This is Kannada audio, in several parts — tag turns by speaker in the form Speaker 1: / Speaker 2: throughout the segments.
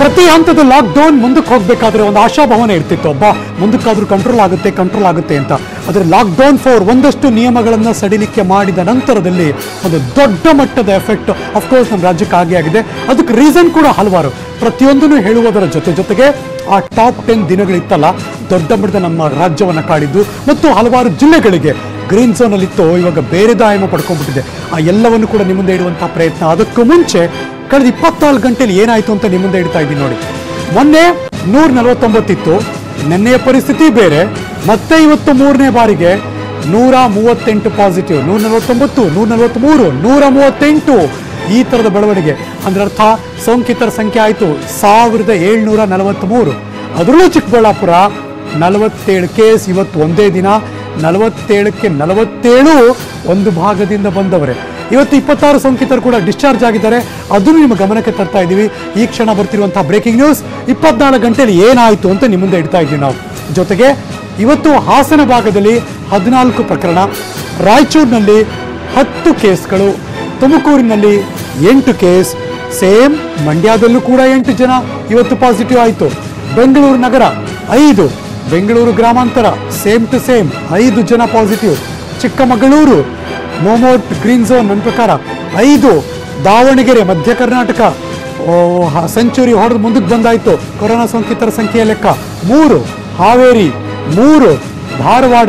Speaker 1: ಪ್ರತಿ ಹಂತದ ಲಾಕ್ ಡೌನ್ ಮುಂದಕ್ಕೆ ಹೋಗ್ಬೇಕಾದ್ರೆ ಒಂದು ಆಶಾಭಾವನೆ ಇರ್ತಿತ್ತು ಒಬ್ಬ ಮುಂದಕ್ಕಾದ್ರೂ ಕಂಟ್ರೋಲ್ ಆಗುತ್ತೆ ಕಂಟ್ರೋಲ್ ಆಗುತ್ತೆ ಅಂತ ಆದರೆ ಲಾಕ್ ಡೌನ್ ಫೋರ್ ಒಂದಷ್ಟು ನಿಯಮಗಳನ್ನು ಸಡಿಲಿಕೆ ಮಾಡಿದ ನಂತರದಲ್ಲಿ ಒಂದು ದೊಡ್ಡ ಮಟ್ಟದ ಎಫೆಕ್ಟ್ ಅಫ್ಕೋರ್ಸ್ ನಮ್ಮ ರಾಜ್ಯಕ್ಕೆ ಆಗೇ ಆಗಿದೆ ಅದಕ್ಕೆ ರೀಸನ್ ಕೂಡ ಹಲವಾರು ಪ್ರತಿಯೊಂದನ್ನು ಹೇಳುವುದರ ಜೊತೆ ಜೊತೆಗೆ ಆ ಟಾಪ್ ಟೆನ್ ದಿನಗಳಿತ್ತಲ್ಲ ದೊಡ್ಡ ಮಟ್ಟದ ನಮ್ಮ ರಾಜ್ಯವನ್ನು ಕಾಡಿದ್ದು ಮತ್ತು ಹಲವಾರು ಜಿಲ್ಲೆಗಳಿಗೆ ಗ್ರೀನ್ ಝೋನ್ ಅಲ್ಲಿ ಇತ್ತು ಇವಾಗ ಬೇರೆ ಆಯಾಮ ಪಡ್ಕೊಂಡ್ಬಿಟ್ಟಿದೆ ಆ ಎಲ್ಲವನ್ನು ಕೂಡ ನಿಮ್ಮ ಮುಂದೆ ಇಡುವಂತಹ ಪ್ರಯತ್ನ ಅದಕ್ಕೂ ಮುಂಚೆ ಕಳೆದ ಇಪ್ಪತ್ನಾಲ್ಕು ಗಂಟೆಯಲ್ಲಿ ಏನಾಯ್ತು ಅಂತ ನಿಮ್ಮ ಮುಂದೆ ಇಡ್ತಾ ಇದ್ದೀನಿ ನೋಡಿ ಮೊನ್ನೆ ನೂರ ನಲವತ್ತೊಂಬತ್ತಿತ್ತು ನಿನ್ನೆಯ ಪರಿಸ್ಥಿತಿ ಬೇರೆ ಮತ್ತೆ ಇವತ್ತು ಮೂರನೇ ಬಾರಿಗೆ ನೂರ ಮೂವತ್ತೆಂಟು ಪಾಸಿಟಿವ್ ನೂರ ನಲವತ್ತೊಂಬತ್ತು ನೂರ ನಲವತ್ತ್ಮೂರು ನೂರ ಮೂವತ್ತೆಂಟು ಈ ಥರದ ಬೆಳವಣಿಗೆ ಅಂದ್ರೆ ಅರ್ಥ ಸೋಂಕಿತರ ಸಂಖ್ಯೆ ಆಯಿತು ಸಾವಿರದ ಏಳ್ನೂರ ನಲವತ್ತ್ಮೂರು ಅದರಲ್ಲೂ ಚಿಕ್ಕಬಳ್ಳಾಪುರ ನಲವತ್ತೇಳು ಕೇಸ್ ಇವತ್ತು ಒಂದೇ ದಿನ ನಲವತ್ತೇಳಕ್ಕೆ ನಲವತ್ತೇಳು ಒಂದು ಭಾಗದಿಂದ ಬಂದವರೇ ಇವತ್ತು ಇಪ್ಪತ್ತಾರು ಸೋಂಕಿತರು ಕೂಡ ಡಿಸ್ಚಾರ್ಜ್ ಆಗಿದ್ದಾರೆ ಅದನ್ನು ನಿಮ್ಮ ಗಮನಕ್ಕೆ ತರ್ತಾ ಇದ್ದೀವಿ ಈ ಕ್ಷಣ ಬರ್ತಿರುವಂತಹ ಬ್ರೇಕಿಂಗ್ ನ್ಯೂಸ್ ಇಪ್ಪತ್ನಾಲ್ಕು ಗಂಟೆಯಲ್ಲಿ ಏನಾಯಿತು ಅಂತ ನಿಮ್ಮ ಮುಂದೆ ಇಡ್ತಾ ಇದ್ದೀವಿ ನಾವು ಜೊತೆಗೆ ಇವತ್ತು ಹಾಸನ ಭಾಗದಲ್ಲಿ ಹದಿನಾಲ್ಕು ಪ್ರಕರಣ ರಾಯಚೂರಿನಲ್ಲಿ ಹತ್ತು ಕೇಸ್ಗಳು ತುಮಕೂರಿನಲ್ಲಿ ಎಂಟು ಕೇಸ್ ಸೇಮ್ ಮಂಡ್ಯದಲ್ಲೂ ಕೂಡ ಎಂಟು ಜನ ಇವತ್ತು ಪಾಸಿಟಿವ್ ಆಯಿತು ಬೆಂಗಳೂರು ನಗರ ಐದು ಬೆಂಗಳೂರು ಗ್ರಾಮಾಂತರ ಸೇಮ್ ಟು ಸೇಮ್ ಐದು ಜನ ಪಾಸಿಟಿವ್ ಚಿಕ್ಕಮಗಳೂರು ಮೋಮೋಟ್ ಗ್ರೀನ್ ಝೋನ್ ನನ್ನ ಪ್ರಕಾರ ಐದು ದಾವಣಗೆರೆ ಮಧ್ಯ ಕರ್ನಾಟಕ ಓ, ಹ- ಸೆಂಚುರಿ ಹೊಡೆದು ಮುಂದಕ್ಕೆ ಬಂದಾಯಿತು ಕೊರೋನಾ ಸೋಂಕಿತರ ಸಂಖ್ಯೆಯ ಲೆಕ್ಕ ಮೂರು ಹಾವೇರಿ ಮೂರು ಧಾರವಾಡ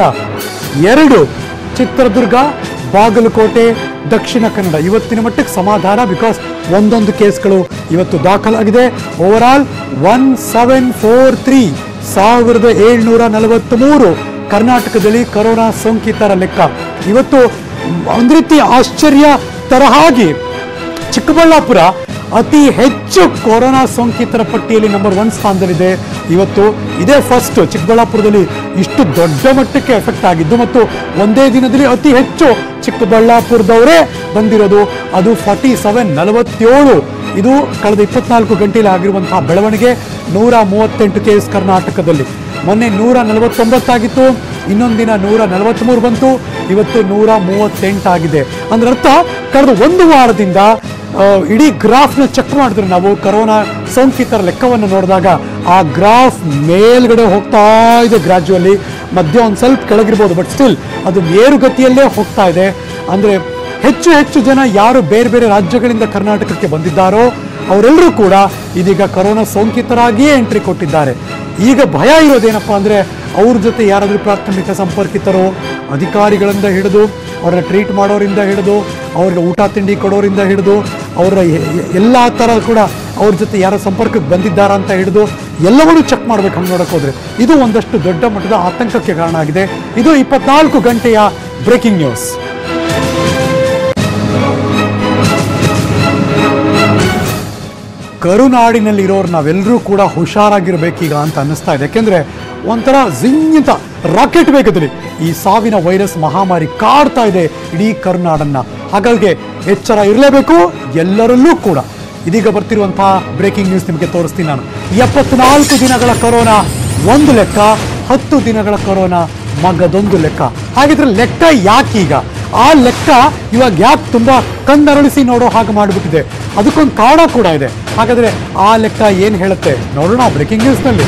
Speaker 1: ಎರಡು ಚಿತ್ರದುರ್ಗ ಬಾಗಲಕೋಟೆ ದಕ್ಷಿಣ ಕನ್ನಡ ಇವತ್ತಿನ ಮಟ್ಟಕ್ಕೆ ಸಮಾಧಾನ ಬಿಕಾಸ್ ಒಂದೊಂದು ಕೇಸ್ಗಳು ಇವತ್ತು ದಾಖಲಾಗಿದೆ overall one seven four three ಸಾವಿರದ ಏಳ್ನೂರ ನಲವತ್ತ್ಮೂರು ಕರ್ನಾಟಕದಲ್ಲಿ ಕೊರೋನಾ ಸೋಂಕಿತರ ಲೆಕ್ಕ ಇವತ್ತು ಒಂದು ರೀತಿ ಆಶ್ಚರ್ಯ ತರಹಾಗಿ ಚಿಕ್ಕಬಳ್ಳಾಪುರ ಅತಿ ಹೆಚ್ಚು ಕೊರೋನಾ ಸೋಂಕಿತರ ಪಟ್ಟಿಯಲ್ಲಿ ನಂಬರ್ ಒನ್ ಸ್ಥಾನದಲ್ಲಿದೆ ಇವತ್ತು ಇದೇ ಫಸ್ಟ್ ಚಿಕ್ಕಬಳ್ಳಾಪುರದಲ್ಲಿ ಇಷ್ಟು ದೊಡ್ಡ ಮಟ್ಟಕ್ಕೆ ಎಫೆಕ್ಟ್ ಆಗಿದ್ದು ಮತ್ತು ಒಂದೇ ದಿನದಲ್ಲಿ ಅತಿ ಹೆಚ್ಚು ಚಿಕ್ಕಬಳ್ಳಾಪುರದವರೇ ಬಂದಿರೋದು ಅದು ಫಾರ್ಟಿ ಸೆವೆನ್ ನಲವತ್ತೇಳು ಇದು ಕಳೆದ ಇಪ್ಪತ್ನಾಲ್ಕು ಗಂಟೆಯಲ್ಲಿ ಆಗಿರುವಂತಹ ಬೆಳವಣಿಗೆ ನೂರ ಮೂವತ್ತೆಂಟು ಕೇಸ್ ಕರ್ನಾಟಕದಲ್ಲಿ ಮೊನ್ನೆ ನೂರ ನಲವತ್ತೊಂಬತ್ತಾಗಿತ್ತು ಇನ್ನೊಂದು ದಿನ ನೂರ ನಲವತ್ತ್ಮೂರು ಬಂತು ಇವತ್ತು ನೂರ ಮೂವತ್ತೆಂಟಾಗಿದೆ ಅಂದ್ರೆ ಅರ್ಥ ಕಳೆದ ಒಂದು ವಾರದಿಂದ ಆ, ಇಡೀ ಗ್ರಾಫ್ನ ಚೆಕ್ ಮಾಡಿದ್ರೆ ನಾವು ಕರೋನಾ ಸೋಂಕಿತರ ಲೆಕ್ಕವನ್ನು ನೋಡಿದಾಗ ಆ ಗ್ರಾಫ್ ಮೇಲ್ಗಡೆ ಹೋಗ್ತಾ ಇದೆ ಗ್ರಾಜುವಲಿ ಮಧ್ಯ ಒಂದು ಸ್ವಲ್ಪ ಕೆಳಗಿರ್ಬೋದು ಬಟ್ ಸ್ಟಿಲ್ ಅದು ಏರುಗತಿಯಲ್ಲೇ ಹೋಗ್ತಾ ಇದೆ ಅಂದರೆ ಹೆಚ್ಚು ಹೆಚ್ಚು ಜನ ಯಾರು ಬೇರೆ ಬೇರೆ ರಾಜ್ಯಗಳಿಂದ ಕರ್ನಾಟಕಕ್ಕೆ ಬಂದಿದ್ದಾರೋ ಅವರೆಲ್ಲರೂ ಕೂಡ ಇದೀಗ ಕರೋನಾ ಸೋಂಕಿತರಾಗಿಯೇ ಎಂಟ್ರಿ ಕೊಟ್ಟಿದ್ದಾರೆ ಈಗ ಭಯ ಇರೋದೇನಪ್ಪ ಅಂದರೆ ಅವ್ರ ಜೊತೆ ಯಾರಾದರೂ ಪ್ರಾಥಮಿಕ ಸಂಪರ್ಕಿತರು ಅಧಿಕಾರಿಗಳಿಂದ ಹಿಡಿದು ಅವ್ರನ್ನ ಟ್ರೀಟ್ ಮಾಡೋರಿಂದ ಹಿಡಿದು ಅವ್ರಿಗೆ ಊಟ ತಿಂಡಿ ಕೊಡೋರಿಂದ ಹಿಡಿದು ಅವರ ಎಲ್ಲ ಥರ ಕೂಡ ಅವ್ರ ಜೊತೆ ಯಾರ ಸಂಪರ್ಕಕ್ಕೆ ಬಂದಿದ್ದಾರಾ ಅಂತ ಹಿಡಿದು ಎಲ್ಲವನ್ನೂ ಚೆಕ್ ಮಾಡ್ಬೇಕು ಹಂಗೆ ನೋಡಕ್ಕೆ ಹೋದ್ರೆ ಇದು ಒಂದಷ್ಟು ದೊಡ್ಡ ಮಟ್ಟದ ಆತಂಕಕ್ಕೆ ಕಾರಣ ಆಗಿದೆ ಇದು ಇಪ್ಪತ್ನಾಲ್ಕು ಗಂಟೆಯ ಬ್ರೇಕಿಂಗ್ ನ್ಯೂಸ್ ಕರುನಾಡಿನಲ್ಲಿರೋರು ನಾವೆಲ್ಲರೂ ಕೂಡ ಹುಷಾರಾಗಿರ್ಬೇಕೀಗ ಅಂತ ಅನ್ನಿಸ್ತಾ ಇದೆ ಯಾಕೆಂದ್ರೆ ಒಂಥರ ಜಿಂಗಿತ ರಾಕೆಟ್ ವೇಗದಲ್ಲಿ ಈ ಸಾವಿನ ವೈರಸ್ ಮಹಾಮಾರಿ ಕಾಡ್ತಾ ಇದೆ ಇಡೀ ಕರುನಾಡನ್ನ ಹಾಗಾಗಿ ಎಚ್ಚರ ಇರಲೇಬೇಕು ಎಲ್ಲರಲ್ಲೂ ಕೂಡ ಇದೀಗ ಬರ್ತಿರುವಂತಹ ಬ್ರೇಕಿಂಗ್ ನ್ಯೂಸ್ ನಿಮಗೆ ತೋರಿಸ್ತೀನಿ ನಾನು ಎಪ್ಪತ್ನಾಲ್ಕು ದಿನಗಳ ಕೊರೋನಾ ಒಂದು ಲೆಕ್ಕ ಹತ್ತು ದಿನಗಳ ಕೊರೋನಾ ಮಗದೊಂದು ಲೆಕ್ಕ ಹಾಗಿದ್ರೆ ಲೆಕ್ಕ ಯಾಕೀಗ ಆ ಲೆಕ್ಕ ಇವಾಗ ಯಾಕೆ ತುಂಬಾ ಕಣ್ಣರಳಿಸಿ ನೋಡೋ ಹಾಗೆ ಮಾಡಿಬಿಟ್ಟಿದೆ ಅದಕ್ಕೊಂದು ಕಾರಣ ಕೂಡ ಇದೆ ಹಾಗಾದ್ರೆ ಆ ಲೆಕ್ಕ ಏನು ಹೇಳುತ್ತೆ ನೋಡೋಣ ಬ್ರೇಕಿಂಗ್ ನ್ಯೂಸ್ನಲ್ಲಿ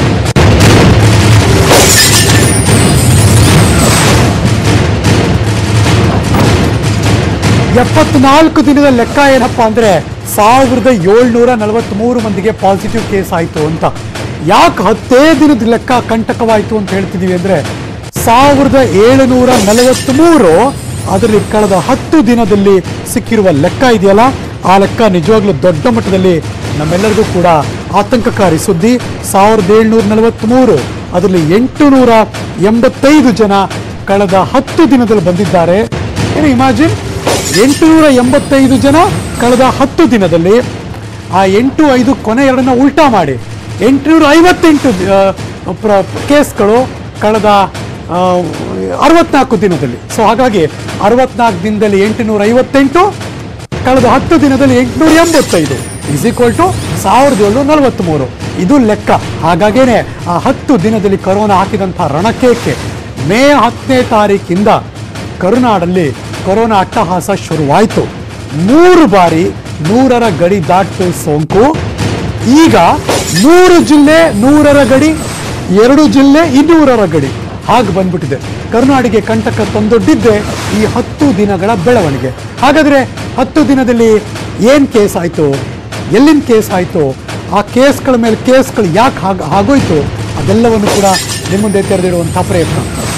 Speaker 1: ಎಪ್ಪತ್ನಾಲ್ಕು ದಿನದ ಲೆಕ್ಕ ಏನಪ್ಪ ಅಂದ್ರೆ ಸಾವಿರದ ಏಳ್ನೂರ ನಲವತ್ತ್ಮೂರು ಮಂದಿಗೆ ಪಾಸಿಟಿವ್ ಕೇಸ್ ಆಯಿತು ಅಂತ ಯಾಕೆ ಹತ್ತೇ ದಿನದ ಲೆಕ್ಕ ಕಂಟಕವಾಯಿತು ಅಂತ ಹೇಳ್ತಿದೀವಿ ಅಂದ್ರೆ ಸಾವಿರದ ಏಳುನೂರ ನಲವತ್ತ್ಮೂರು ಅದರಲ್ಲಿ ಕಳೆದ ಹತ್ತು ದಿನದಲ್ಲಿ ಸಿಕ್ಕಿರುವ ಲೆಕ್ಕ ಇದೆಯಲ್ಲ ಆ ಲೆಕ್ಕ ನಿಜವಾಗ್ಲೂ ದೊಡ್ಡ ಮಟ್ಟದಲ್ಲಿ ನಮ್ಮೆಲ್ಲರಿಗೂ ಕೂಡ ಆತಂಕಕಾರಿ ಸುದ್ದಿ ಸಾವಿರದ ಏಳ್ನೂರ ನಲವತ್ತ್ಮೂರು ಅದರಲ್ಲಿ ಎಂಟು ನೂರ ಎಂಬತ್ತೈದು ಜನ ಕಳೆದ ಹತ್ತು ದಿನದಲ್ಲಿ ಬಂದಿದ್ದಾರೆ ಏನು ಇಮ್ಯಾಜಿನ್ ಎಂಟುನೂರ ಎಂಬತ್ತೈದು ಜನ ಕಳೆದ ಹತ್ತು ದಿನದಲ್ಲಿ ಆ ಎಂಟು ಐದು ಕೊನೆ ಎರಡನ್ನ ಉಲ್ಟಾ ಮಾಡಿ ಎಂಟುನೂರ ಐವತ್ತೆಂಟು ಆ, ಪ್ರ- ಕೇಸ್ಗಳು ಕಳೆದ ಆ, ಅರವತ್ನಾಲ್ಕು ದಿನದಲ್ಲಿ ಸೊ ಹಾಗಾಗಿ ಅರವತ್ನಾಲ್ಕು ದಿನದಲ್ಲಿ ಎಂಟುನೂರ ಐವತ್ತೆಂಟು ಕಳೆದ ಹತ್ತು ದಿನದಲ್ಲಿ ಎಂಟುನೂರ ಎಂಬತ್ತೈದು ಇಸ್ ಈಕ್ವಲ್ ಟು ಸಾವಿರದ ಏಳ್ನೂರ ನಲವತ್ತ್ಮೂರು ಇದು ಲೆಕ್ಕ ಹಾಗಾಗೇನೆ ಆ ಹತ್ತು ದಿನದಲ್ಲಿ ಕರೋನಾ ಹಾಕಿದಂಥ ರಣಕೇಕೆ ಮೇ ಹತ್ತನೇ ತಾರೀಕಿಂದ ಕರುನಾಡಲ್ಲಿ ಕೊರೋನಾ ಅಟ್ಟಹಾಸ ಶುರುವಾಯಿತು ಮೂರು ಬಾರಿ ನೂರರ ಗಡಿ ದಾಟು ಸೋಂಕು ಈಗ ಮೂರು ಜಿಲ್ಲೆ ನೂರರ ಗಡಿ ಎರಡು ಜಿಲ್ಲೆ ಇನ್ನೂರರ ಗಡಿ ಹಾಗೆ ಬಂದ್ಬಿಟ್ಟಿದೆ ಕರುನಾಡಿಗೆ ಕಂಟಕ ತಂದೊಡ್ಡಿದ್ದೆ ಈ ಹತ್ತು ದಿನಗಳ ಬೆಳವಣಿಗೆ ಹಾಗಾದ್ರೆ ಹತ್ತು ದಿನದಲ್ಲಿ ಏನು ಕೇಸ್ ಆಯಿತು ಎಲ್ಲಿನ ಕೇಸ್ ಆಯಿತು ಆ ಕೇಸ್ಗಳ ಮೇಲೆ ಕೇಸ್ಗಳು ಯಾಕೆ ಹಾಗ ಆಗೋಯ್ತು ಅದೆಲ್ಲವನ್ನು ಕೂಡ ನಿಮ್ಮ ಮುಂದೆ ತೆರೆದಿಡುವಂಥ ಪ್ರಯತ್ನ